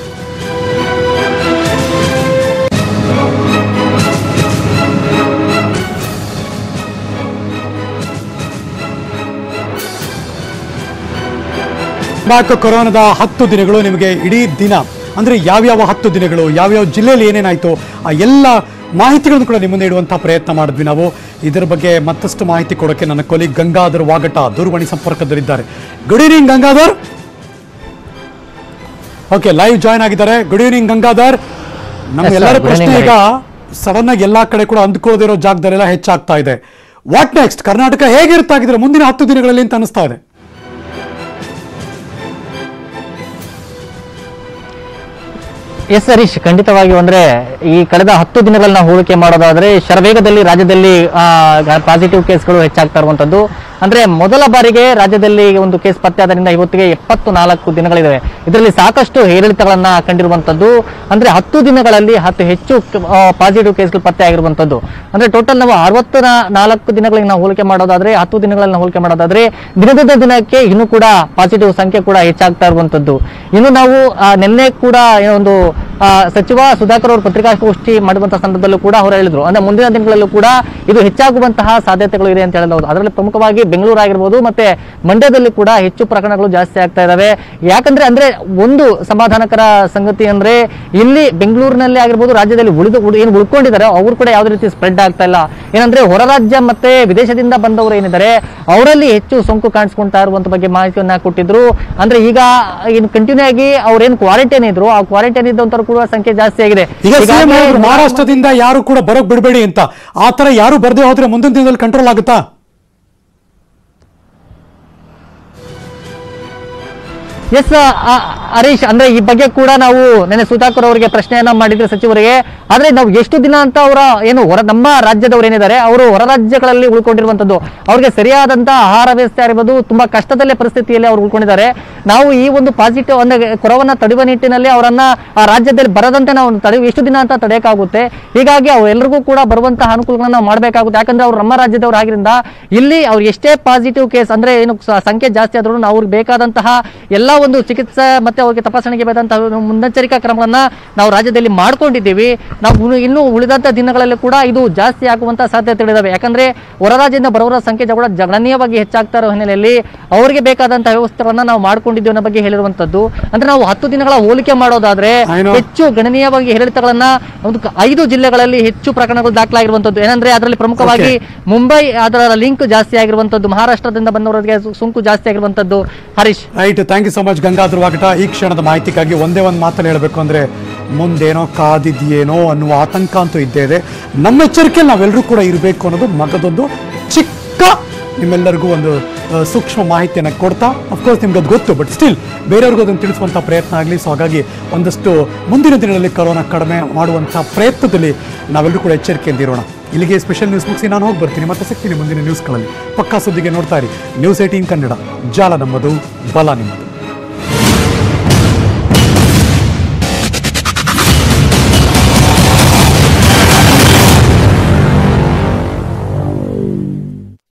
Speaker 1: ಬ್ಯಾಕ್ ಕೊರೋನಾದ ಹತ್ತು ದಿನಗಳು ನಿಮಗೆ ಇಡೀ ದಿನ ಅಂದರೆ ಯಾವ್ಯಾವ ಹತ್ತು ದಿನಗಳು ಯಾವ್ಯಾವ ಜಿಲ್ಲೆಯಲ್ಲಿ ಏನೇನಾಯಿತು ಆ ಎಲ್ಲ ಮಾಹಿತಿಗಳನ್ನು ಕೂಡ ನಿಮ್ಮ ಮುಂದೆ ಇಡುವಂಥ ಪ್ರಯತ್ನ ಮಾಡಿದ್ವಿ ನಾವು ಇದರ ಬಗ್ಗೆ ಮತ್ತಷ್ಟು ಮಾಹಿತಿ ಕೊಡೋಕ್ಕೆ ನನ್ನ ಕೊಲಿಗ್ ಗಂಗಾಧರ್ ವಾಗಟ ದೂರವಾಣಿ ಸಂಪರ್ಕದಲ್ಲಿದ್ದಾರೆ good evening Gangadhar okay live join ಆಗಿದ್ದಾರೆ ಗುಡ್ ಈವ್ನಿಂಗ್ ಗಂಗಾಧರ್ ನಮ್ಮ
Speaker 2: Yes, sir.
Speaker 1: ಎಲ್ಲರ
Speaker 2: Good
Speaker 1: ಪ್ರಶ್ನೆ
Speaker 2: evening,
Speaker 1: ಈಗ ಸಡನ್ ಆಗಿ ಎಲ್ಲಾ ಕಡೆ ಕೂಡ ಅಂದ್ಕೊಳ್ಳೋದಿರೋ ಜಾಗದಲ್ಲೆಲ್ಲ ಹೆಚ್ಚಾಗ್ತಾ ಇದೆ ವಾಟ್ ನೆಕ್ಸ್ಟ್ ಕರ್ನಾಟಕ ಹೇಗಿರ್ತಾಗಿದ್ರೆ ಮುಂದಿನ ಹತ್ತು ದಿನಗಳಲ್ಲಿ ಅಂತ ಅನಿಸ್ತಾ ಇದೆ
Speaker 2: ಎಸ್ ಹರೀಶ್ ಖಂಡಿತವಾಗಿ ಅಂದ್ರೆ ಈ ಕಳೆದ ಹತ್ತು ದಿನಗಳನ್ನ ಹೋಲಿಕೆ ಮಾಡೋದಾದ್ರೆ ಶರವೇಗದಲ್ಲಿ ರಾಜ್ಯದಲ್ಲಿ ಪಾಸಿಟಿವ್ ಕೇಸ್ಗಳು ಹೆಚ್ಚಾಗ್ತಾ ಇರುವಂತದ್ದು ಅಂದ್ರೆ ಮೊದಲ ಬಾರಿಗೆ ರಾಜ್ಯದಲ್ಲಿ ಒಂದು ಕೇಸ್ ಪತ್ತೆಯಾದ್ರಿಂದ ಇವತ್ತಿಗೆ ಎಪ್ಪತ್ತು ನಾಲ್ಕು ದಿನಗಳಿವೆ ಇದರಲ್ಲಿ ಸಾಕಷ್ಟು ಏರಿಳಿತಗಳನ್ನ ಕಂಡಿರುವಂತದ್ದು ಅಂದ್ರೆ ಹತ್ತು ದಿನಗಳಲ್ಲಿ ಹತ್ತು ಹೆಚ್ಚು ಪಾಸಿಟಿವ್ ಕೇಸ್ಗಳು ಪತ್ತೆ ಆಗಿರುವಂತದ್ದು ಅಂದ್ರೆ ಟೋಟಲ್ ನಾವು ಅರವತ್ತು ನಾಲ್ಕು ದಿನಗಳಿಗೆ ನಾವು ಹೋಲಿಕೆ ಮಾಡೋದಾದ್ರೆ ಹತ್ತು ದಿನಗಳಲ್ಲಿ ನಾವು ಹೋಲಿಕೆ ಮಾಡೋದಾದ್ರೆ ದಿನದಿಂದ ದಿನಕ್ಕೆ ಇನ್ನೂ ಕೂಡ ಪಾಸಿಟಿವ್ ಸಂಖ್ಯೆ ಕೂಡ ಹೆಚ್ಚಾಗ್ತಾ ಇರುವಂತದ್ದು ಇನ್ನು ನಾವು ಆ, ನಿನ್ನೆ ಕೂಡ ಏನೋ ಒಂದು ಆ, ಸಚಿವ ಸುಧಾಕರ್ ಅವರು ಪತ್ರಿಕಾಗೋಷ್ಠಿ ಮಾಡುವಂತಹ ಸಂದರ್ಭದಲ್ಲೂ ಕೂಡ ಅವರು ಹೇಳಿದ್ರು ಅಂದ್ರೆ ಮುಂದಿನ ದಿನಗಳಲ್ಲೂ ಕೂಡ ಇದು ಹೆಚ್ಚಾಗುವಂತಹ ಸಾಧ್ಯತೆಗಳು ಇದೆ ಅಂತ ಹೇಳಬಹುದು ಅದರಲ್ಲಿ ಪ್ರಮುಖವಾಗಿ ಬೆಂಗಳೂರು ಆಗಿರ್ಬೋದು ಮತ್ತೆ ಮಂಡ್ಯದಲ್ಲಿ ಕೂಡ ಹೆಚ್ಚು ಪ್ರಕರಣಗಳು ಜಾಸ್ತಿ ಆಗ್ತಾ ಇದಾವೆ ಯಾಕಂದ್ರೆ ಅಂದ್ರೆ ಒಂದು ಸಮಾಧಾನಕರ ಸಂಗತಿ ಅಂದ್ರೆ ಇಲ್ಲಿ ಬೆಂಗಳೂರಿನಲ್ಲಿ ಆಗಿರ್ಬೋದು ರಾಜ್ಯದಲ್ಲಿ ಉಳಿದು ಉಳ್- ಏನು ಉಳ್ಕೊಂಡಿದ್ದಾರೆ ಅವರು ಕೂಡ ಯಾವುದೇ ರೀತಿ ಸ್ಪ್ರೆಡ್ ಆಗ್ತಾ ಇಲ್ಲ ಏನಂದ್ರೆ ಹೊರ ರಾಜ್ಯ ಮತ್ತೆ ವಿದೇಶದಿಂದ ಬಂದವರು ಏನಿದ್ದಾರೆ ಅವರಲ್ಲಿ ಹೆಚ್ಚು ಸೋಂಕು ಕಾಣಿಸ್ಕೊಂತಾ ಇರುವಂತ ಬಗ್ಗೆ ಮಾಹಿತಿಯನ್ನ ಕೊಟ್ಟಿದ್ರು ಅಂದ್ರೆ ಈಗ ಇನ್ನು ಕಂಟಿನ್ಯೂ ಆಗಿ ಅವ್ರೇನು ಕ್ವಾರಂಟೈನ್ ಇದ್ರು ಆ ಕ್ವಾರಂಟೈನ್ ಇದ್ದಂತವ್ರು ಕೂಡ ಸಂಖ್ಯೆ ಜಾಸ್ತಿ ಆಗಿದೆ
Speaker 1: ಈಗ ಸಿಎಂ
Speaker 2: ಹೀಗಾಗಿ
Speaker 1: ಹೇಳಿದ್ರು ಮಹಾರಾಷ್ಟ್ರದಿಂದ ಯಾರು ಕೂಡ ಬರೋಕ್ ಬಿಡಬೇಡಿ ಅಂತ ಆ ತರ ಯಾರು ಬರ್ದೇ ಹೋದ್ರೆ ಮುಂದಿನ ದಿನದಲ್ಲಿ ಕಂಟ್ರೋಲ್ ಆಗುತ್ತಾ
Speaker 2: ಎಸ್ ಹರೀಶ್ ಅಂದ್ರೆ ಈ ಬಗ್ಗೆ ಕೂಡ ನಾವು ನೆನೆ ಸುಧಾಕರ್ ಅವರಿಗೆ ಪ್ರಶ್ನೆಯನ್ನ ಮಾಡಿದ್ರೆ ಸಚಿವರಿಗೆ ಆದ್ರೆ ನಾವು ಎಷ್ಟು ದಿನ ಅಂತ ಅವರ ಏನು ಹೊರ ನಮ್ಮ ರಾಜ್ಯದವರು ಏನಿದ್ದಾರೆ ಅವರು ಹೊರ ರಾಜ್ಯಗಳಲ್ಲಿ ಉಳ್ಕೊಂಡಿರುವಂತದ್ದು ಅವ್ರಿಗೆ ಸರಿಯಾದಂತ ಆಹಾರ ವ್ಯವಸ್ಥೆ ಆಗಿರ್ಬೋದು ತುಂಬಾ ಕಷ್ಟದಲ್ಲೇ ಪರಿಸ್ಥಿತಿಯಲ್ಲಿ ಅವ್ರು ಉಳ್ಕೊಂಡಿದ್ದಾರೆ ನಾವು ಈ ಒಂದು ಪಾಸಿಟಿವ್ ಅಂದ್ರೆ ಕೊರೋನಾ ತಡೆಯುವ ನಿಟ್ಟಿನಲ್ಲಿ ಅವರನ್ನ ಆ ರಾಜ್ಯದಲ್ಲಿ ಬರದಂತೆ ನಾವು ತಡೆಯುವ ಎಷ್ಟು ದಿನ ಅಂತ ತಡೆಯಕ್ಕಾಗುತ್ತೆ ಹೀಗಾಗಿ ಅವರೆಲ್ಲರಿಗೂ ಕೂಡ ಬರುವಂತಹ ಅನುಕೂಲಗಳನ್ನ ನಾವು ಮಾಡಬೇಕಾಗುತ್ತೆ ಯಾಕಂದ್ರೆ ಅವ್ರು ನಮ್ಮ ರಾಜ್ಯದವರು ಆಗಿರಿಂದ ಇಲ್ಲಿ ಅವ್ರು ಎಷ್ಟೇ ಪಾಸಿಟಿವ್ ಕೇಸ್ ಅಂದ್ರೆ ಏನು ಸ- ಸಂಖ್ಯೆ ಜಾಸ್ತಿ ಆದ್ರೂ ನಾವು ಅವ್ರಿಗೆ ಬೇಕಾದಂತಹ ಎಲ್ಲ ಒಂದು ಚಿಕಿತ್ಸೆ ಮತ್ತೆ ಅವ್ರಿಗೆ ತಪಾಸಣೆಗೆ ಬೇಕಾದಂತಹ ಒಂದು ಮುನ್ನೆಚ್ಚರಿಕಾ ಕ್ರಮಗಳನ್ನ ನಾವು ರಾಜ್ಯದಲ್ಲಿ ಮಾಡ್ಕೊಂಡಿದ್ದೀವಿ ನಾವು ಇನ್ನು- ಇನ್ನು ಉಳಿದಂತ ದಿನಗಳಲ್ಲಿ ಕೂಡ ಇದು ಜಾಸ್ತಿ ಆಗುವಂತ ಸಾಧ್ಯತೆಗಳಿದಾವೆ ಯಾಕಂದ್ರೆ ಹೊರ ರಾಜ್ಯದಿಂದ ಬರೋರ ಸಂಖ್ಯೆ ಕೂಡ ಗಣನೀಯವಾಗಿ ಹೆಚ್ಚಾಗ್ತಾ ಇರೋ ಹಿನ್ನೆಲೆಯಲ್ಲಿ ಅವರಿಗೆ ಬೇಕಾದಂತಹ ವ್ಯವಸ್ಥೆಗಳನ್ನ ನಾವು ಮಾಡ್ಕೊಂಡಿದ್ದೀವಿ ಅನ್ನೋ ಬಗ್ಗೆ ಹೇಳಿರುವಂತದ್ದು ಅಂದ್ರೆ ನಾವು ಹತ್ತು ದಿನಗಳ ಹೋಲಿಕೆ ಮಾಡೋದಾದ್ರೆ
Speaker 1: I know.
Speaker 2: ಹೆಚ್ಚು ಗಣನೀಯವಾಗಿ ಏರಿಳಿತಗಳನ್ನ ಒಂದು ಕ- ಐದು ಜಿಲ್ಲೆಗಳಲ್ಲಿ ಹೆಚ್ಚು ಪ್ರಕರಣಗಳು ದಾಖಲಾಗಿರುವಂತದ್ದು ಏನಂದ್ರೆ ಅದರಲ್ಲಿ ಪ್ರಮುಖವಾಗಿ ಮುಂಬೈ ಅದರ ಲಿಂಕ್ ಜಾಸ್ತಿ ಆಗಿರುವಂತದ್ದು ಮಹಾರಾಷ್ಟ್ರದಿಂದ ಬಂದವರಿಗೆ ಸು- ಸೋಂಕು ಜಾಸ್ತಿ ಆಗಿರುವಂತದ್ದು Harish
Speaker 1: right thank you so much Gangadhar Vagata ಈ ಕ್ಷಣದ ಮಾಹಿತಿಗಾಗಿ ಒಂದೇ ಒಂದು ಮಾತನ್ನು ಹೇಳಬೇಕು ಅಂದ್ರೆ ಮುಂದೇನೋ ಕಾದಿದೆಯೇನೋ ಅನ್ನುವ ಆತಂಕ ಅಂತೂ ಇದ್ದೇ ಇದೆ ನಮ್ಮ ಎಚ್ಚರಿಕೆಯಲ್ಲಿ ನಾವೆಲ್ಲರೂ ಕೂಡ ಇರಬೇಕು ಅನ್ನೋದು ಮಗದೊಂದು ಚಿಕ್ಕ ನಿಮ್ಮೆಲ್ಲರಿಗೂ ಒಂದು ಆ, ಸೂಕ್ಷ್ಮ ಮಾಹಿತಿಯನ್ನು ಕೊಡ್ತಾ ಅಫ್ಕೋರ್ಸ್ ನಿಮ್ಗೆ ಅದು ಗೊತ್ತು ಬಟ್ ಸ್ಟಿಲ್ ಬೇರೆಯವ್ರಿಗೂ ಅದನ್ನು ತಿಳಿಸುವಂಥ ಪ್ರಯತ್ನ ಆಗಲಿ ಸೊ ಹಾಗಾಗಿ ಒಂದಷ್ಟು ಮುಂದಿನ ದಿನಗಳಲ್ಲಿ ಕರೋನಾ ಕಡಿಮೆ ಮಾಡುವಂಥ ಪ್ರಯತ್ನದಲ್ಲಿ ನಾವೆಲ್ಲರೂ ಕೂಡ ಎಚ್ಚರಿಕೆಯಿಂದ ಇರೋಣ ಇಲ್ಲಿಗೆ ಸ್ಪೆಷಲ್ ನ್ಯೂಸ್ ಮುಗಿಸಿ ನಾನು ಹೋಗಿ ಬರ್ತೀನಿ ಮತ್ತೆ ಸಿಗ್ತೀನಿ ಮುಂದಿನ ನ್ಯೂಸ್ಗಳಲ್ಲಿ ಪಕ್ಕಾ ಸುದ್ದಿಗೆ ನೋಡ್ತಾ ಇರಿ ನ್ಯೂಸ್ ಏಟೀನ್ ಕನ್ನಡ ಜಾಲ ನಮ್ಮದು ಬಲ ನಿಮ್ಮದು